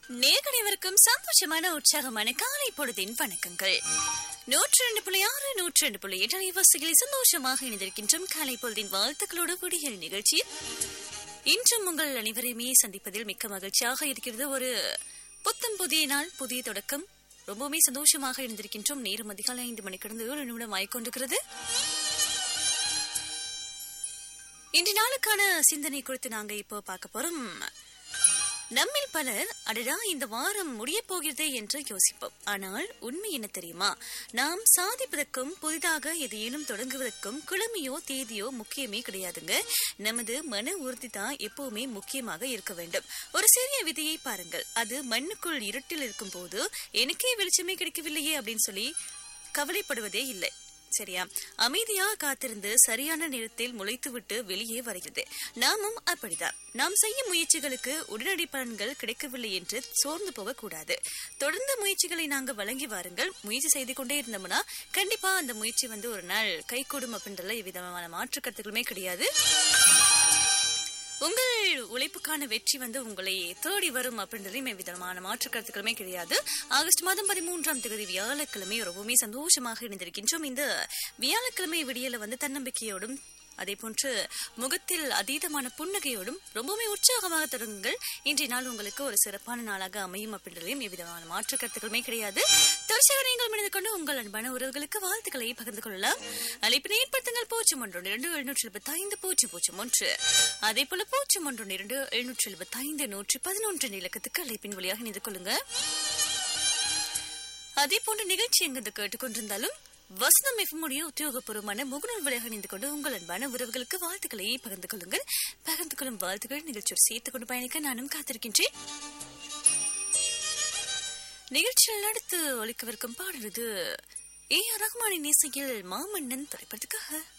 நேரடிவருக்கும் சந்தோஷமான உற்சாகமான காலை பொழுதின் வணக்கங்கள் நூற்றி ரெண்டு புள்ளி ஆறு நூற்றி ரெண்டு புள்ளி எட்டு அலைவாசிகளில் சந்தோஷமாக இணைந்திருக்கின்றோம் காலை பொழுதின் வாழ்த்துக்களோடு விடியல் நிகழ்ச்சி இன்றும் உங்கள் அனைவரையுமே சந்திப்பதில் மிக்க மகிழ்ச்சியாக இருக்கிறது ஒரு புத்தம் புதிய நாள் புதிய தொடக்கம் ரொம்பவுமே சந்தோஷமாக இருந்திருக்கின்றோம் நேரம் அதிகாலை ஐந்து மணி கடந்து ஏழு நிமிடம் ஆய்கொண்டிருக்கிறது இன்று நாளுக்கான சிந்தனை குறித்து நாங்க இப்போ பார்க்க போறோம் நம்மில் பலர் அடடா இந்த வாரம் முடிய போகிறது என்று யோசிப்போம் ஆனால் உண்மை என்ன தெரியுமா நாம் சாதிப்பதற்கும் புதிதாக எதையேனும் தொடங்குவதற்கும் கிழமையோ தேதியோ முக்கியமே கிடையாதுங்க நமது மன உறுதி தான் எப்பவுமே முக்கியமாக இருக்க வேண்டும் ஒரு சிறிய விதியை பாருங்கள் அது மண்ணுக்குள் இருட்டில் இருக்கும் போது எனக்கே வெளிச்சமே கிடைக்கவில்லையே அப்படின்னு சொல்லி கவலைப்படுவதே இல்லை சரியா அமைதியா காத்திருந்து சரியான நேரத்தில் முளைத்துவிட்டு வெளியே வருகிறது நாமும் அப்படிதான் நாம் செய்யும் முயற்சிகளுக்கு உடனடி பலன்கள் கிடைக்கவில்லை என்று சோர்ந்து போக கூடாது தொடர்ந்து முயற்சிகளை நாங்க வழங்கி வாருங்கள் முயற்சி செய்து கொண்டே இருந்தோம்னா கண்டிப்பா அந்த முயற்சி வந்து ஒரு நாள் கைகூடும் அப்படின்றதுல எவ்விதமான மாற்று கருத்துக்களுமே கிடையாது உங்கள் உழைப்புக்கான வெற்றி வந்து உங்களை தேடி வரும் அப்படின்றதுலையும் எவ்விதமான மாற்று கருத்துக்களுமே கிடையாது ஆகஸ்ட் மாதம் பதிமூன்றாம் தேதி வியாழக்கிழமை ரொம்பவுமே சந்தோஷமாக இணைந்திருக்கின்றோம் இந்த வியாழக்கிழமை விடியல வந்து தன்னம்பிக்கையோடும் அதே போன்று முகத்தில் அதீதமான புன்னகையோடும் ரொம்பவுமே உற்சாகமாக தொடங்குங்கள் இன்றைய நாள் உங்களுக்கு ஒரு சிறப்பான நாளாக அமையும் அப்படின்றதையும் எவ்விதமான மாற்று கருத்துக்களுமே கிடையாது தொடர்ச்சியாக நீங்கள் மனித கொண்டு உங்கள் அன்பான உறவுகளுக்கு வாழ்த்துக்களை பகிர்ந்து கொள்ளலாம் அழைப்பினை ஏற்படுத்துங்கள் பூஜ்ஜியம் ஒன்று இரண்டு எழுநூற்றி எழுபத்தி ஐந்து பூஜ்ஜியம் பூஜ்ஜியம் ஒன்று அதே போல பூஜ்ஜியம் ஒன்று இரண்டு எழுநூற்றி எழுபத்தி ஐந்து நூற்றி பதினொன்று இலக்கத்துக்கு அழைப்பின் வழியாக இணைந்து கொள்ளுங்க அதே போன்ற நிகழ்ச்சி எங்கிருந்து கேட்டுக்கொண்டிருந்தாலும் வசந்தம் எஃப்எம்முடைய உத்தியோகபூர்வமான முகநூல் வழியாக இணைந்து கொண்டு உங்கள் அன்பான உறவுகளுக்கு வாழ்த்துக்களை பகிர்ந்து கொள்ளுங்கள் பகிர்ந்து கொள்ளும் வாழ்த்துக்கள் நிகழ்ச்சியோடு சேர்த்துக் கொண்டு பயணிக்க நானும் காத்திருக்கின்றேன் நிகழ்ச்சியில் அடுத்து ஒழிக்கவிருக்கும் பாடல் இது ஏ ஆர் ரஹ்மானின் இசையில் மாமன்னன் திரைப்படத்துக்காக